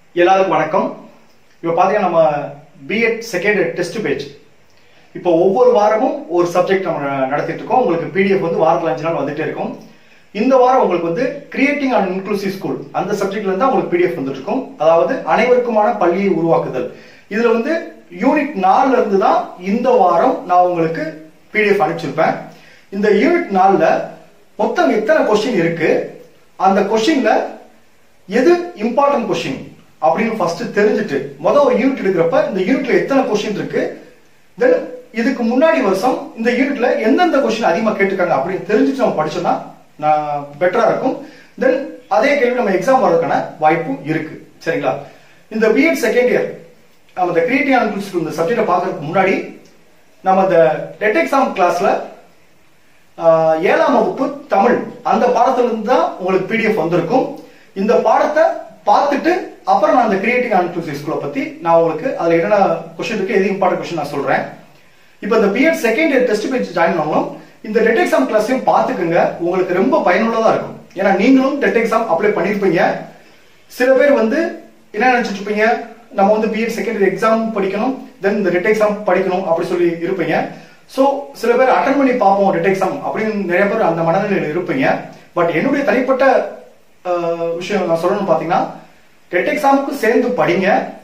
எல்லாருக்கும் வணக்கம் இப்போ பார்த்தீங்கன்னா நம்ம பிஎட் செகண்ட் டெஸ்ட் பேஜ் இப்போ ஒவ்வொரு வாரமும் ஒரு சப்ஜெக்ட் நம்ம நடத்திட்டு இருக்கோம் உங்களுக்கு பிடிஎஃப் வந்து வாரத்தில் அஞ்சு நாள் வந்துட்டே இருக்கும் இந்த வாரம் உங்களுக்கு வந்து கிரியேட்டிங் அண்ட் இன்க்ளூசிவ் ஸ்கூல் அந்த சப்ஜெக்ட்ல இருந்து உங்களுக்கு பிடிஎஃப் வந்துட்டு இருக்கும் அதாவது அனைவருக்குமான பள்ளியை உருவாக்குதல் இதுல வந்து யூனிட் நாலுல இருந்து தான் இந்த வாரம் நான் உங்களுக்கு பிடிஎஃப் அனுப்பிச்சிருப்பேன் இந்த யூனிட் நாலுல மொத்தம் எத்தனை கொஸ்டின் இருக்கு அந்த கொஸ்டின்ல எது இம்பார்ட்டன்ட் கொஸ்டின் அப்படின்னு ஃபர்ஸ்ட் தெரிஞ்சுட்டு மொதல் ஒரு யூனிட் எடுக்கிறப்ப இந்த யூனிட்ல எத்தனை கொஸ்டின் இருக்கு தென் இதுக்கு முன்னாடி வருஷம் இந்த யூனிட்ல எந்தெந்த கொஸ்டின் அதிகமா கேட்டிருக்காங்க அப்படின்னு தெரிஞ்சுட்டு நம்ம படிச்சோம்னா நான் பெட்டரா இருக்கும் தென் அதே கேள்வி நம்ம எக்ஸாம் வர்றதுக்கான வாய்ப்பும் இருக்கு சரிங்களா இந்த பிஎட் செகண்ட் இயர் நம்ம இந்த கிரியேட்டிவ் அண்ட் இந்த சப்ஜெக்டை பார்க்கறதுக்கு முன்னாடி நம்ம இந்த டெட் எக்ஸாம் கிளாஸ்ல ஆஹ் ஏழாம் வகுப்பு தமிழ் அந்த பாடத்துல இருந்து தான் உங்களுக்கு பிடிஎஃப் வந்திருக்கும் இந்த பாடத்தை பார்த்துட்டு அப்புறம் நான் அந்த கிரியேட்டிவ் அண்ட் ஸ்கூலை பத்தி நான் உங்களுக்கு அதுல என்னென்ன கொஸ்டின் இருக்கு எது இம்பார்ட்டன்ட் கொஸ்டின் நான் சொல்றேன் இப்போ இந்த BEd second year test batch join பண்ணணும் இந்த டெட் எக்ஸாம் கிளாஸையும் பார்த்துக்குங்க உங்களுக்கு ரொம்ப பயனுள்ளதா இருக்கும் ஏன்னா நீங்களும் டெட் எக்ஸாம் அப்ளை பண்ணிருப்பீங்க சில பேர் வந்து என்ன நினைச்சிட்டு இருப்பீங்க நம்ம வந்து பிஎட் செகண்ட் இயர் எக்ஸாம் படிக்கணும் தென் இந்த டெட் எக்ஸாம் படிக்கணும் அப்படி சொல்லி இருப்பீங்க சோ சில பேர் அட்டன் பண்ணி பார்ப்போம் டெட் எக்ஸாம் அப்படின்னு நிறைய பேர் அந்த மனநிலையில் இருப்பீங்க பட் என்னுடைய தனிப்பட்ட அஹ், விஷயம் நான் சொல்லணும்னு பாத்தீங்கன்னா டெட் எக்ஸாமுக்கு சேர்ந்து படிங்க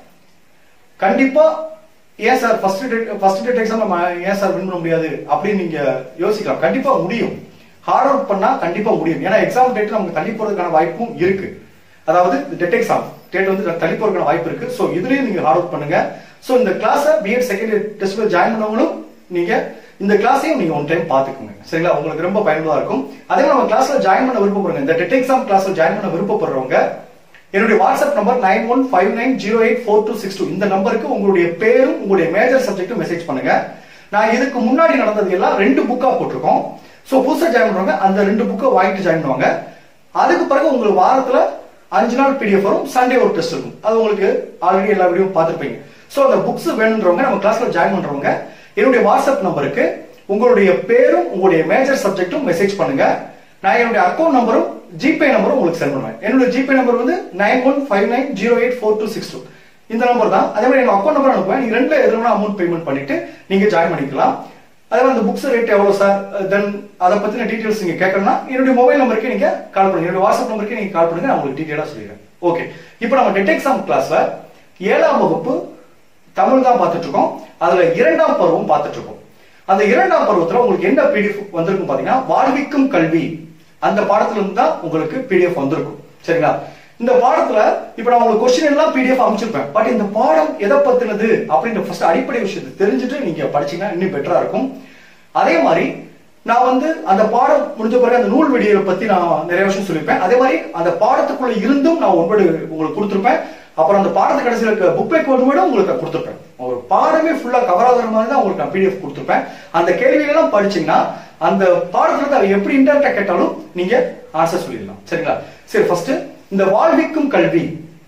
கண்டிப்பா ஏன் sir first first date exam நம்ம ஏன் சார் வின் பண்ண முடியாது அப்படின்னு நீங்க யோசிக்கலாம் கண்டிப்பா முடியும் ஹார்ட் ஒர்க் பண்ணா கண்டிப்பா முடியும் ஏன்னா எக்ஸாம் டேட் நமக்கு தள்ளி போறதுக்கான வாய்ப்பும் இருக்கு அதாவது டெட் எக்ஸாம் டேட் வந்து தள்ளி போறதுக்கான வாய்ப்பு இருக்கு ஸோ இதுலயும் நீங்க ஹார்ட் ஒர்க் பண்ணுங்க ஸோ இந்த கிளாஸை பிஎட் செகண்ட் டெஸ்ட் ஜாயின் பண்ணவங்களும் நீங்க இந்த கிளாஸையும் நீங்க ஒன் டைம் பாத்துக்கோங்க சரிங்களா உங்களுக்கு ரொம்ப பயனுள்ளதா இருக்கும் அதே மாதிரி நம்ம கிளாஸ்ல ஜாயின் பண்ண விருப்பப்படுறவங்க இந்த டெட் எக்ஸாம் கிளாஸ்ல ஜாயின் பண்ண விருப்பப்படுறவங்க என்னுடைய WhatsApp number nine one five nine zero eight four two six two இந்த நம்பருக்கு உங்களுடைய பேரும் உங்களுடைய மேஜர் சப்ஜெக்டும் மெசேஜ் பண்ணுங்க நான் இதுக்கு முன்னாடி நடந்தது எல்லாம் ரெண்டு புக்கா போட்டிருக்கோம் ஸோ புதுசா ஜாயின் பண்றவங்க அந்த ரெண்டு புக்கை வாங்கிட்டு ஜாயின் பண்ணுவாங்க அதுக்கு பிறகு உங்களுக்கு வாரத்துல அஞ்சு நாள் பிடிஎஃப் வரும் சண்டே ஒரு டெஸ்ட் இருக்கும் அது உங்களுக்கு ஆல்ரெடி எல்லா வீடியோ பார்த்துருப்பீங்க ஸோ அந்த புக்ஸ் வேணுன்றவங்க நம்ம கிளாஸ்ல ஜாயின் பண்றவங்க என்னுடைய வாட்ஸ்அப் நம்பருக்கு உங்களுடைய பேரும் உங்களுடைய மேஜர் சப்ஜெக்டும் மெசேஜ் பண்ணுங்க நான் என்னுடைய அக்கௌண்ட் நம்பரும் ஜிபே நம்பரும் உங்களுக்கு சென்ட் பண்ணுவேன் என்னுடைய ஜிபே நம்பர் வந்து nine one five nine zero eight four two six two இந்த நம்பர் தான் அதே மாதிரி என் அக்கௌண்ட் நம்பர் அனுப்புவேன் நீங்க ரெண்டுல எதுனா அமௌண்ட் பேமெண்ட் பண்ணிட்டு நீங்க ஜாயின் பண்ணிக்கலாம் அதே மாதிரி அந்த புக்ஸ் ரேட் எவ்வளவு சார் தென் அதை பத்தின டீடைல்ஸ் நீங்க கேட்கணும்னா என்னுடைய மொபைல் நம்பருக்கு நீங்க கால் பண்ணுங்க என்னுடைய வாட்ஸ்அப் நம்பருக்கு நீங்க கால் பண்ணுங்க நான் உங்களுக்கு டீடைலா சொல்லிடுறேன் ஓகே இப்போ நம்ம டெட் எக்ஸாம் கிளாஸ்ல ஏழாம் வகுப்பு தமிழ் தான் பார்த்துட்டு இருக்கோம் அதுல இரண்டாம் பருவம் பார்த்துட்டு இருக்கோம் அந்த இரண்டாம் பருவத்துல உங்களுக்கு என்ன பிடிஎஃப் வந்திருக்கும் பாத்தீங்கன்னா வாழ்விக்கும் கல்வி அந்த பாடத்துல இருந்து தான் உங்களுக்கு பிடிஎஃப் வந்திருக்கும் சரிங்களா இந்த பாடத்துல இப்ப நான் உங்களுக்கு கொஸ்டின் எல்லாம் பிடிஎஃப் அமைச்சிருப்பேன் பட் இந்த பாடம் எதை பத்தினது அப்படின்ற ஃபர்ஸ்ட் அடிப்படை விஷயத்தை தெரிஞ்சுட்டு நீங்க படிச்சீங்கன்னா இன்னும் பெட்டரா இருக்கும் அதே மாதிரி நான் வந்து அந்த பாடம் முடிஞ்ச பிறகு அந்த நூல் வெளியை பத்தி நான் நிறைய விஷயம் சொல்லியிருப்பேன் அதே மாதிரி அந்த பாடத்துக்குள்ள இருந்தும் நான் ஒன்பது உங்களுக்கு கொடுத்துருப்பேன் அப்புறம் அந்த பாடத்து கடைசியில் இருக்க புக் பேக் விட உங்களுக்கு நான் கொடுத்துருப்பேன் ஒரு பாடமே ஃபுல்லா கவர் ஆகுற மாதிரி தான் உங்களுக்கு நான் பிடிஎஃப் கொடுத்துருப்பேன் அந்த கேள்விகளெல்லாம் படிச்சீங்கன்னா அந்த பாடத்துல இருந்து அதை எப்படி இன்டெரக்டா கேட்டாலும் நீங்க ஆன்சர் சொல்லிடலாம் சரிங்களா சரி ஃபர்ஸ்ட் இந்த வாழ்விக்கும் கல்வி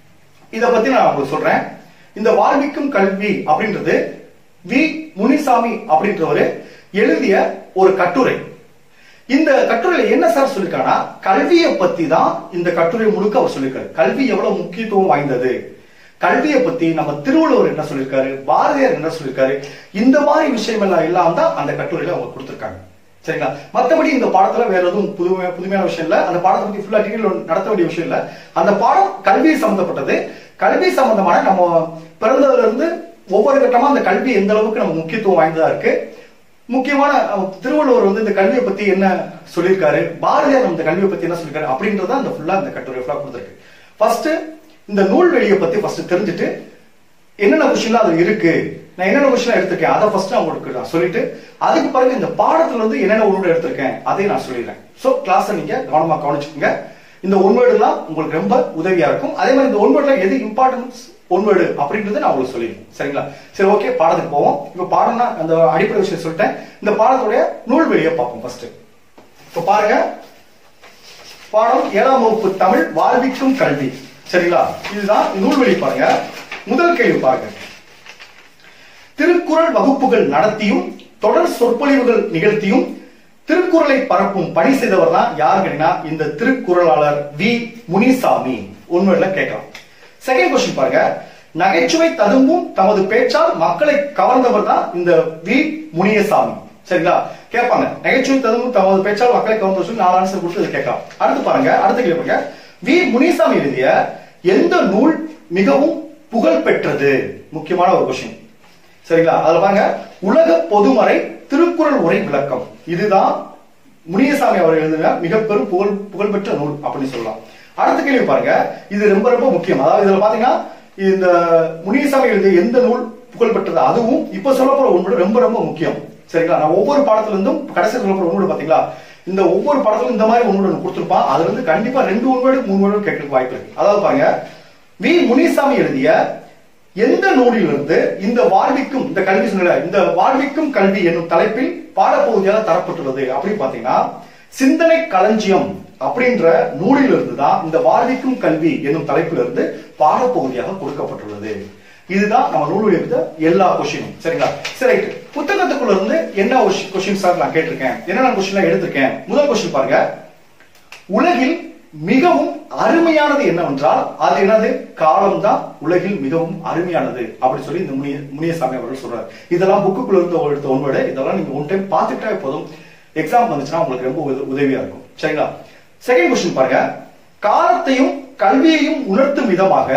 இத பத்தி நான் உங்களுக்கு சொல்றேன் இந்த வாழ்விக்கும் கல்வி அப்படின்றது வி முனிசாமி அப்படின்றவரு எழுதிய ஒரு கட்டுரை இந்த கட்டுரையில என்ன சார் சொல்லிருக்கானா கல்வியை பத்தி தான் இந்த கட்டுரை முழுக்க அவர் சொல்லியிருக்காரு கல்வி எவ்வளவு முக்கியத்துவம் வாய்ந்தது கல்வியை பத்தி நம்ம திருவள்ளுவர் என்ன சொல்லியிருக்காரு பாரதியார் என்ன சொல்லியிருக்காரு இந்த மாதிரி விஷயம் எல்லாம் எல்லாம் தான் அந்த கட்டுரையில அவங்க கொடுத்திருக்காங்க சரிங்களா மத்தபடி இந்த பாடத்துல வேற எதுவும் புதுமை புதுமையான விஷயம் இல்ல அந்த பாடத்தை பத்தி ஃபுல்லா டீடைல் நடத்த வேண்டிய விஷயம் இல்ல அந்த பாடம் கல்வி சம்பந்தப்பட்டது கல்வி சம்பந்தமான நம்ம பிறந்ததுல இருந்து ஒவ்வொரு கட்டமா அந்த கல்வி எந்த அளவுக்கு நம்ம முக்கியத்துவம் வாய்ந்ததா இருக்கு முக்கியமான அஹ், திருவள்ளுவர் வந்து இந்த கல்வியை பத்தி என்ன சொல்லியிருக்காரு பாரதியார் இந்த கல்வியை பத்தி என்ன சொல்லியிருக்காரு அப்படின்றத அந்த ஃபுல்லா இந்த கட்டுரை ஃபுல்லா கொடுத்துருக்கு ஃபர்ஸ்ட் இந்த நூல் வெளியை பத்தி ஃபர்ஸ்ட் தெரிஞ்சுட்டு என்னென்ன கொஸ்டின்லாம் அது இருக்கு நான் என்னென்ன கொஸ்டின் எடுத்திருக்கேன் அதை ஃபர்ஸ்ட் நான் உங்களுக்கு நான் சொல்லிட்டு அதுக்கு பிறகு இந்த பாடத்துல இருந்து என்னென்ன உருவம் எடுத்திருக்கேன் அதையும் நான் சொல்லிடுறேன் சோ கிளாஸை நீங்க கவனமா கவனிச்சுக்கோங்க இந்த ஒன்வேர்டுலாம் உங்களுக்கு ரொம்ப உதவியா இருக்கும் அதே மாதிரி இந்த ஒன்வேர்டுல எது இம்பார்ட்டன்ஸ் ஒன்வேர்டு அப்படின்றத நான் உங்களுக்கு சொல்லிடுறேன் சரிங்களா சரி ஓகே பாடத்துக்கு போவோம் இப்போ பாடம்னா அந்த அடிப்படை விஷயம் சொல்லிட்டேன் இந்த பாடத்துடைய நூல் வெளியை பார்ப்போம் ஃபர்ஸ்ட் இப்போ பாருங்க பாடம் ஏழாம் வகுப்பு தமிழ் வாழ்விக்கும் கல்வி சரிங்களா இதுதான் நூல்வெளி பாருங்க முதல் கேள்வி பாருங்க திருக்குறள் வகுப்புகள் நடத்தியும் தொடர் சொற்பொழிவுகள் நிகழ்த்தியும் திருக்குறளை பரப்பும் பணி செய்தவர் தான் யார் கேட்டீங்கன்னா இந்த திருக்குறளாளர் வி முனிசாமி உண்மையில கேட்கலாம் செகண்ட் கொஸ்டின் பாருங்க நகைச்சுவை ததும்பும் தமது பேச்சால் மக்களை கவர்ந்தவர் தான் இந்த வி முனியசாமி சரிங்களா கேட்பாங்க நகைச்சுவை ததும்பும் தமது பேச்சால் மக்களை கவர்ந்தவர் சொல்லி நாலு ஆன்சர் கொடுத்து இதை கேட்கலாம் அடுத்து பாருங்க அடுத்த கேள்வி பாருங்க வி முனியசாமி எழுதிய எந்த நூல் மிகவும் புகழ் பெற்றது முக்கியமான ஒரு கொஸ்டின் சரிங்களா அதுல பாருங்க உலக பொதுமறை திருக்குறள் உரை விளக்கம் இதுதான் முனியசாமி அவர் எழுதின மிக பெரும் புகழ் புகழ்பெற்ற நூல் அப்படின்னு சொல்லலாம் அடுத்த கேள்வி பாருங்க இது ரொம்ப ரொம்ப முக்கியம் அதாவது இதுல பாத்தீங்கன்னா இந்த முனியசாமி எழுதிய எந்த நூல் புகழ்பெற்றது அதுவும் இப்ப சொல்லப்போற உண்மை ரொம்ப ரொம்ப முக்கியம் சரிங்களா நான் ஒவ்வொரு பாடத்துல இருந்தும் கடைசி சொல்லப்போற உண்மை பாத்தீங்களா இந்த ஒவ்வொரு படத்திலும் இந்த மாதிரி உண்மை கொடுத்திருப்பான் அதுல இருந்து கண்டிப்பா ரெண்டு உண்மையோடு மூணு உண்மையோடு கேட்கறதுக்கு வாய்ப்பு இருக்கு அதாவது பாருங்க வி முனிசாமி எழுதிய எந்த நூலிலிருந்து இந்த வாழ்விக்கும் இந்த கல்வி சொன்ன இந்த வாழ்விக்கும் கல்வி என்னும் தலைப்பில் பாடப்பகுதியாக தரப்பட்டுள்ளது அப்படின்னு பாத்தீங்கன்னா சிந்தனை களஞ்சியம் அப்படின்ற நூலிலிருந்து தான் இந்த வாழ்விக்கும் கல்வி என்னும் தலைப்பிலிருந்து பாடப்பகுதியாக கொடுக்கப்பட்டுள்ளது இதுதான் நம்ம நூலுடைய இருந்த எல்லா கொஸ்டினும் சரிங்களா சரி ரைட் புத்தகத்துக்குள்ள இருந்து என்ன கொஸ்டின் சார் நான் கேட்டிருக்கேன் என்னென்ன கொஸ்டின் எடுத்திருக்கேன் முதல் கொஸ்டின் பாருங்க உலகில் மிகவும் அருமையானது என்னவென்றால் அது என்னது காலம் தான் உலகில் மிகவும் அருமையானது அப்படி சொல்லி இந்த முனிய முனியசாமி அவர்கள் சொல்றாரு இதெல்லாம் புக்குக்குள்ள இருந்து எடுத்த உண்மையோட இதெல்லாம் நீங்க ஒன் டைம் பார்த்துட்டே போதும் எக்ஸாம் வந்துச்சுன்னா உங்களுக்கு ரொம்ப உத- உதவியா இருக்கும் சரிங்களா செகண்ட் கொஸ்டின் பாருங்க காலத்தையும் கல்வியையும் உணர்த்தும் விதமாக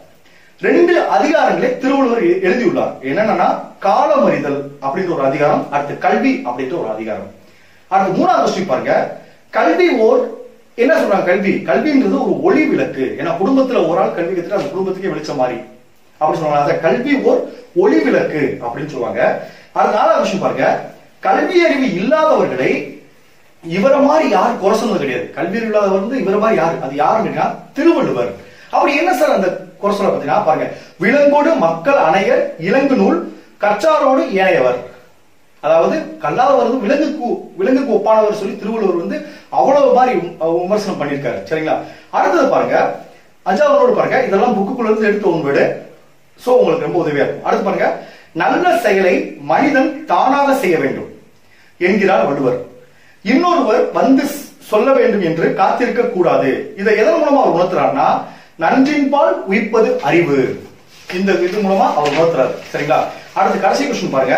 ரெண்டு அதிகாரங்களை திருவள்ளுவர் எ- எழுதியுள்ளார் என்னன்னா காலமறிதல் அப்படின்ற ஒரு அதிகாரம் அடுத்து கல்வி அப்படின்ற ஒரு அதிகாரம் அடுத்து மூணாவது கொஸ்டின் பாருங்க கல்வி ஓர் என்ன சொல்றாங்க கல்வி கல்வின்றது ஒரு ஒளி விளக்கு ஏன்னா குடும்பத்துல ஒரு ஆள் கல்வி கத்துட்டு அந்த குடும்பத்துக்கே வெளிச்சம் மாதிரி அப்படி சொல்றாங்க அத கல்வி ஓர் ஒளி விளக்கு அப்படின்னு சொல்லுவாங்க அடுத்த நாலாவது விஷயம் பாருங்க கல்வி அறிவு இல்லாதவர்களை இவரை மாதிரி யார் குறை சொன்னது கிடையாது கல்வி அறிவு இல்லாதவர் வந்து இவரை மாதிரி யாரு அது யாருன்னு கேட்டா திருவள்ளுவர் அப்படி என்ன சார் அந்த குறை சொல்ல பார்த்தீங்கன்னா பாருங்க விலங்கோடு மக்கள் அணையர் இலங்கு நூல் கற்றாரோடு ஏனையவர் அதாவது கல்லாதவர் வந்து விலங்குக்கு விலங்குக்கு ஒப்பானவர் சொல்லி திருவள்ளுவர் வந்து அவ்வளவு மாதிரி விம- விமர்சனம் பண்ணியிருக்காரு சரிங்களா அடுத்தது பாருங்க அஞ்சாவது நோடு பாருங்க இதெல்லாம் புக்குக்குள்ள இருந்து எடுத்து உண்மைடு சோ உங்களுக்கு ரொம்ப உதவியா இருக்கும் அடுத்து பாருங்க நல்ல செயலை மனிதன் தானாக செய்ய வேண்டும் என்கிறார் வள்ளுவர் இன்னொருவர் வந்து ஸ்- சொல்ல வேண்டும் என்று காத்திருக்க கூடாது இதை எதன் மூலமா அவர் உணர்த்துறாருன்னா நன்றின்பால் உயிர்ப்பது அறிவு இந்த இது மூலமா அவர் உணர்த்துறாரு சரிங்களா அடுத்து கடைசி கொஸ்டின் பாருங்க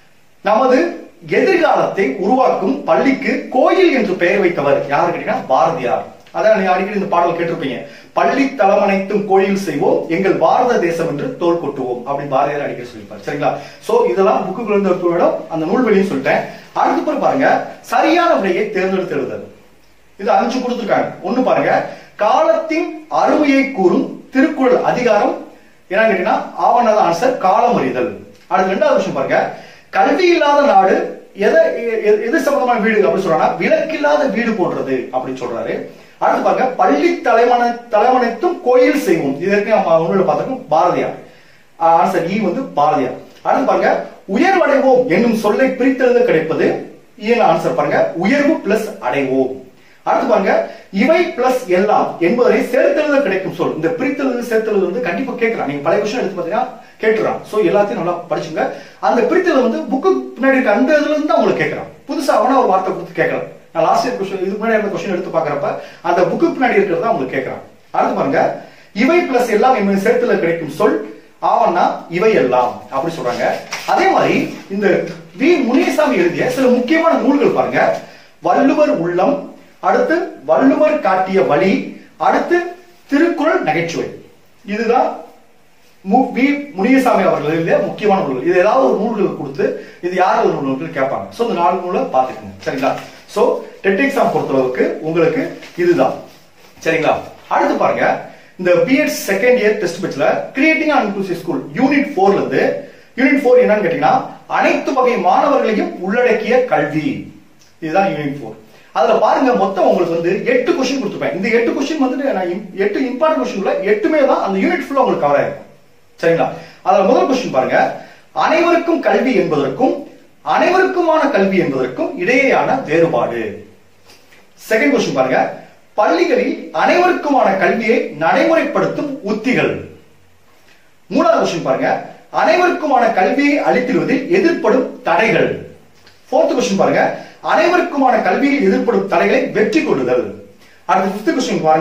நமது எதிர்காலத்தை உருவாக்கும் பள்ளிக்கு கோயில் என்று பெயர் வைத்தவர் யாரு கேட்டீங்கன்னா பாரதியார் அதான் நீங்க அடிக்கடி இந்த பாடல் கேட்டிருப்பீங்க பள்ளி தளமனைத்தும் கோயில் செய்வோம் எங்கள் பாரத தேசம் என்று தோல் கொட்டுவோம் அப்படி பாரதியார் அடிக்கடி சொல்லியிருப்பார் சரிங்களா சோ இதெல்லாம் புக்குக்குள்ள இருந்து எடுத்து விட அந்த நூல்வெளியும் சொல்லிட்டேன் அடுத்து பிறகு பாருங்க சரியான விடையை தேர்ந்தெடுத்து எழுதுறது இது அஞ்சு கொடுத்துருக்காங்க ஒண்ணு பாருங்க காலத்தின் அருமையை கூறும் திருக்குறள் அதிகாரம் என்ன கேட்டீங்கன்னா ஆவணத ஆன்சர் காலமறிதல் அடுத்து ரெண்டாவது விஷயம் பாருங்க கல்வி இல்லாத நாடு எதை எ- எ- எது சம்பந்தமான வீடு அப்படின்னு சொல்றாங்கன்னா விலக்கில்லாத வீடு போன்றது அப்படின்னு சொல்றாரு அடுத்து பாருங்க பள்ளி தலைமனை தலைமனைத்தும் கோயில் செய்வோம் இதற்கு நம்ம உண்மையில பார்த்திருக்கோம் பாரதியார் ஆன்சர் இ வந்து பாரதியார் அடுத்து பாருங்க உயர்வடைவோம் என்னும் சொல்லை பிரித்தெழுத கிடைப்பது இயன ஆன்சர் பாருங்க உயர்வு பிளஸ் அடைவோம் அடுத்து பாருங்க இவை பிளஸ் எல்லாம் என்பதை சேர்த்தெழுத கிடைக்கும் சொல் இந்த பிரித்தெழுது சேர்த்தெழுது வந்து கண்டிப்பா கேட்கலாம் நீங்க பழைய விஷயம் எடுத்து பாத்தீங்கன்னா கேட்டுறான் சோ எல்லாத்தையும் நல்லா படிச்சுங்க அந்த பிரித்தெழுது வந்து புக்கு பின்னாடி இருக்க அந்த இதுல இருந்து தான் உங்களுக்கு கேட்கறான் புதுசா அவனா ஒரு வார்த்தை கொடுத்து கேட்கறான் நான் லாஸ்ட் இயர் கொஸ்டின் இதுக்கு முன்னாடி அந்த கொஸ்டின் எடுத்து பாக்குறப்ப அந்த புக்கு பின்னாடி இருக்கிறதா உங்களுக்கு கேட்கறான் அடுத்து பாருங்க இவை பிளஸ் எல்லாம் என்பது சேர்த்துல கிடைக்கும் சொல் ஆவன்னா இவை எல்லாம் அப்படி சொல்றாங்க அதே மாதிரி இந்த வி முனியசாமி எழுதிய சில முக்கியமான நூல்கள் பாருங்க வள்ளுவர் உள்ளம் அடுத்து வள்ளுவர் காட்டிய வழி அடுத்து திருக்குறள் நகைச்சுவை இதுதான் மு- வி முனியசாமி அவர்கள் எழுதிய முக்கியமான நூல்கள் இது ஏதாவது ஒரு நூல்கள் கொடுத்து இது யார் ஒரு நூல்கள் கேட்பாங்க சோ இந்த நாலு நூலை பார்த்துக்கோங்க சரிங்களா சோ டெட் எக்ஸாம் பொறுத்தளவுக்கு உங்களுக்கு இதுதான் சரிங்களா அடுத்து பாருங்க இந்த பிஎட் செகண்ட் இயர் டெஸ்ட் பேட்ச்ல creating and inclusive school unit போர்ல இருந்து யூனிட் போர் என்னன்னு கேட்டீங்கன்னா அனைத்து வகை மாணவர்களையும் உள்ளடக்கிய கல்வி இதுதான் யூனிட் போர் அதுல பாருங்க மொத்தம் உங்களுக்கு வந்து எட்டு கொஸ்டின் கொடுத்துருப்பேன் இந்த எட்டு கொஸ்டின் வந்துட்டு நான் im- எட்டு இம்பார்ட்டன்ட் கொஸ்டின்ல எட்டுமே தான் அந்த யூனிட் ஃபுல்லா உங்களுக்கு கவர் ஆயிருக்கும் சரிங்களா அதுல முதல் கொஸ்டின் பாருங்க அனைவருக்கும் கல்வி என்பதற்கும் அனைவருக்குமான கல்வி என்பதற்கும் இடையேயான வேறுபாடு செகண்ட் கொஸ்டின் பாருங்க பள்ளிகளில் அனைவருக்குமான கல்வியை நடைமுறைப்படுத்தும் உத்திகள் மூணாவது கொஸ்டின் பாருங்க அனைவருக்குமான கல்வியை அளித்திடுவதில் எதிர்ப்படும் தடைகள் ஃபோர்த் கொஸ்டின் பாருங்க அனைவருக்குமான கல்வியில் எதிர்ப்படும் தடைகளை வெற்றி கொள்ளுதல் அடுத்த ஃபிஃப்த் கொஸ்டின் பாருங்க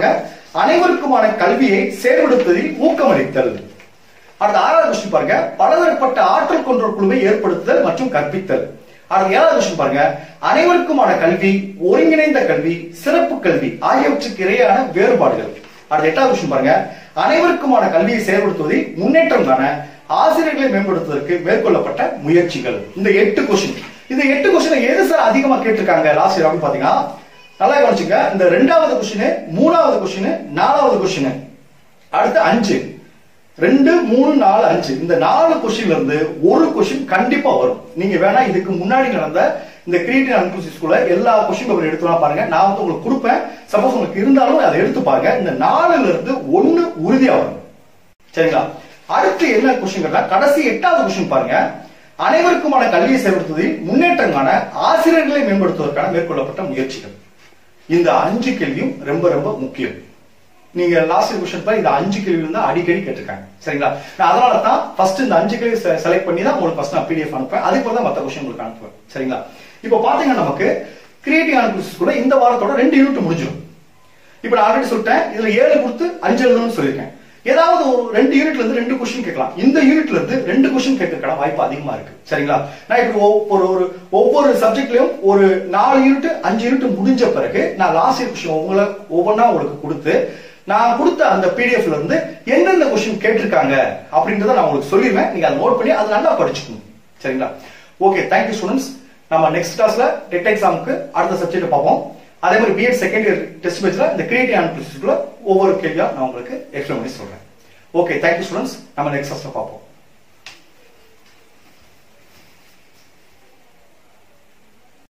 அனைவருக்குமான கல்வியை செயல்படுத்துவதில் ஊக்கமளித்தல் அடுத்த ஆறாவது கொஸ்டின் பாருங்க பலதரப்பட்ட ஆற்றல் கொண்ட குழுவை ஏற்படுத்துதல் மற்றும் கற்பித்தல் அடுத்த ஏழாவது கொஸ்டின் பாருங்க அனைவருக்குமான கல்வி ஒருங்கிணைந்த கல்வி சிறப்பு கல்வி ஆகியவற்றுக்கு இடையேயான வேறுபாடுகள் அடுத்த எட்டாவது கொஸ்டின் பாருங்க அனைவருக்குமான கல்வியை செயல்படுத்துவதில் முன்னேற்றம் காண ஆசிரியர்களை மேம்படுத்துவதற்கு மேற்கொள்ளப்பட்ட முயற்சிகள் இந்த எட்டு கொஸ்டின் இந்த எட்டு கொஸ்டின் எது சார் அதிகமா கேட்டிருக்காங்க லாஸ்ட் இயர் அப்படின்னு பாத்தீங்கன்னா நல்லா கவனிச்சுங்க இந்த ரெண்டாவது கொஸ்டின் மூணாவது கொஸ்டின் நாலாவது கொஸ்டின் அடுத்து அஞ்சு ரெண்டு மூணு நாலு அஞ்சு இந்த நாலு கொஸ்டின்ல இருந்து ஒரு கொஸ்டின் கண்டிப்பா வரும் நீங்க வேணா இதுக்கு முன்னாடி நடந்த இந்த கிரியேட்டிவ் அன்க்ளூசிவ் ஸ்கூல்ல எல்லா கொஸ்டின் பேப்பர் எடுத்து வரலாம் பாருங்க நான் வந்து உங்களுக்கு கொடுப்பேன் சப்போஸ் உங்களுக்கு இருந்தாலும் அதை எடுத்து பாருங்க இந்த நாலுல இருந்து ஒண்ணு உறுதியா வரும் சரிங்களா அடுத்து என்ன கொஸ்டின் கேட்டா கடைசி எட்டாவது கொஸ்டின் பாருங்க அனைவருக்குமான கல்வியை செயல்படுத்துவதில் முன்னேற்றம் காண ஆசிரியர்களை மேம்படுத்துவதற்கான மேற்கொள்ளப்பட்ட முயற்சிகள் இந்த அஞ்சு கேள்வியும் ரொம்ப ரொம்ப முக்கியம் நீங்க லாஸ்ட் கொஸ்டின் பாரு இந்த அஞ்சு கேள்வி தான் அடிக்கடி கேட்டிருக்காங்க சரிங்களா நான் அதனால தான் ஃபர்ஸ்ட் இந்த அஞ்சு கேள்வி செலக்ட் பண்ணி தான் உங்களுக்கு ஃபர்ஸ்ட் நான் பிடிஎஃப் அனுப்புவேன் அதுக்கு தான் மற்ற கொஸ்டின் உங்களுக்கு அனுப்புவேன் சரிங்களா இப்போ பாத்தீங்கன்னா நமக்கு கிரியேட்டிவ் அனாலிசிஸ் கூட இந்த வாரத்தோட ரெண்டு யூனிட் முடிஞ்சிடும் இப்போ நான் ஆல்ரெடி சொல்லிட்டேன் இதுல ஏழு கொடுத்து அஞ்சு எழுதணும்னு சொல்லியிருக்கேன் ஏதாவது ஒரு ரெண்டு யூனிட்ல இருந்து ரெண்டு கொஸ்டின் கேட்கலாம் இந்த யூனிட்ல இருந்து ரெண்டு கொஸ்டின் கேட்கறதுக்கான வாய்ப்பு அதிகமா இருக்கு சரிங்களா நான் இப்போ ஒவ்வொரு ஒரு ஒவ்வொரு சப்ஜெக்ட்லயும் ஒரு நாலு யூனிட் அஞ்சு யூனிட் முடிஞ்ச பிறகு நான் லாஸ்ட் இயர் கொஸ்டின் உங்களை ஒவ்வொன்றா உங்களுக்கு கொடுத்து நான் கொடுத்த அந்த பிடிஎஃப்ல இருந்து எந்தெந்த கொஸ்டின் கேட்டிருக்காங்க அப்படின்றத நான் உங்களுக்கு சொல்லிடுவேன் நீங்க அதை நோட் பண்ணி அதை நல்லா படிச்சுக்கணும் சரிங்களா ஓகே தேங்க்யூ ஸ்டூடெண்ட்ஸ் நம்ம நெக்ஸ்ட் கிளாஸ்ல டெட் எக்ஸாமுக்கு அடுத்த சப்ஜெக்ட் பார்ப்போம் அதே மாதிரி பிஎட் செகண்ட் இயர் டெஸ்ட் பேஜ்ல இந்த கிரியேட்டிவ் அனாலிசிஸ்க்குள்ள ஒவ்வொரு கேள்வியா நான் உங்களுக்கு எக்ஸ்பிளைன் பண்ணி சொல்றேன் ஓகே தேங்க்யூ ஸ்டூடெண்ட்ஸ் நம்ம நெக்ஸ்ட் கிளாஸ்ல பார்ப்போம்